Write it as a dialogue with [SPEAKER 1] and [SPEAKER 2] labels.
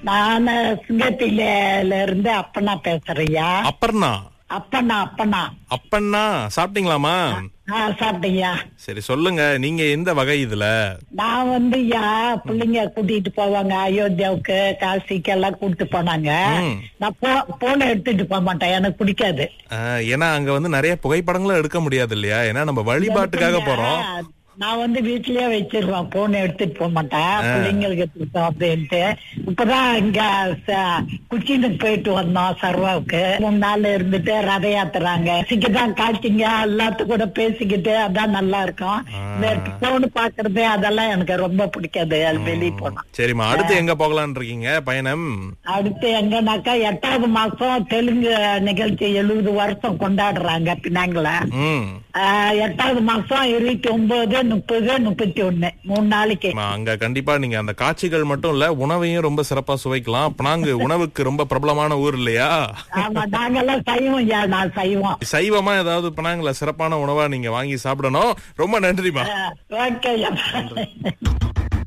[SPEAKER 1] நான் சிங்கத்தில இருந்து அப்பனா பேசுறியா
[SPEAKER 2] அப்பர்ணா
[SPEAKER 1] அப்பனா அப்பனா
[SPEAKER 2] அப்பண்ணா சாப்பிட்டீங்களாமா
[SPEAKER 1] ஆ சாப்பிட்டீங்க
[SPEAKER 2] சரி சொல்லுங்க நீங்க எந்த வகை இதுல
[SPEAKER 1] நான் வந்து யா பிள்ளைங்க கூட்டிட்டு போவாங்க அயோத்தியாவுக்கு காசிக்கு எல்லாம் கூட்டிட்டு போனாங்க
[SPEAKER 2] ம்.
[SPEAKER 1] நான் போ போன எடுத்துட்டு போக மாட்டேன் எனக்கு பிடிக்காது
[SPEAKER 2] ஆஹ், ஏன்னா அங்க வந்து நிறைய புகைப்படங்களும் எடுக்க முடியாது இல்லையா ஏன்னா நம்ம வழிபாட்டுக்காக போறோம்
[SPEAKER 1] நான் வந்து வீட்லயே வச்சிருவேன் போன் எடுத்துட்டு போக மாட்டேன் பிள்ளைங்களுக்கு எடுத்துட்டோம் அப்படின்ட்டு இப்பதான் இங்க ச- குச்சினுக்கு போயிட்டு வந்தோம் சர்வாவுக்கு மூணு நாள் இருந்துட்டு ரத யாத்துறாங்க தான் காய்ச்சிங்க எல்லாத்து கூட பேசிக்கிட்டு அதான் நல்லா இருக்கும் இந்த போன் பாக்குறது அதெல்லாம் எனக்கு ரொம்ப பிடிக்காது அது வெளியே போனா
[SPEAKER 2] சரிம்மா அடுத்து எங்க போகலாம்னு இருக்கீங்க பயணம்
[SPEAKER 1] அடுத்து எங்கனாக்கா எட்டாவது மாசம் தெலுங்கு நிகழ்ச்சி எழுபது வருஷம் கொண்டாடுறாங்க பின்னாங்கள
[SPEAKER 2] ம்
[SPEAKER 1] ஆஹ் எட்டாவது மாசம் இருபத்தி ஒன்பது முப்பது முப்பத்தி ஒண்ணு மூணு நாளைக்கு
[SPEAKER 2] ஆமா, அங்க கண்டிப்பா நீங்க அந்த காட்சிகள் மட்டும் இல்ல உணவையும் ரொம்ப சிறப்பா சுவைக்கலாம் பனாங்கு உணவுக்கு ரொம்ப பிரபலமான ஊர் இல்லையா
[SPEAKER 1] ஆமா நாங்கெல்லாம் சைவம் ஐயா நான் சைவம்
[SPEAKER 2] சைவமா ஏதாவது பனாங்குல சிறப்பான உணவா நீங்க வாங்கி சாப்பிடணும் ரொம்ப நன்றிமா
[SPEAKER 1] ஓகே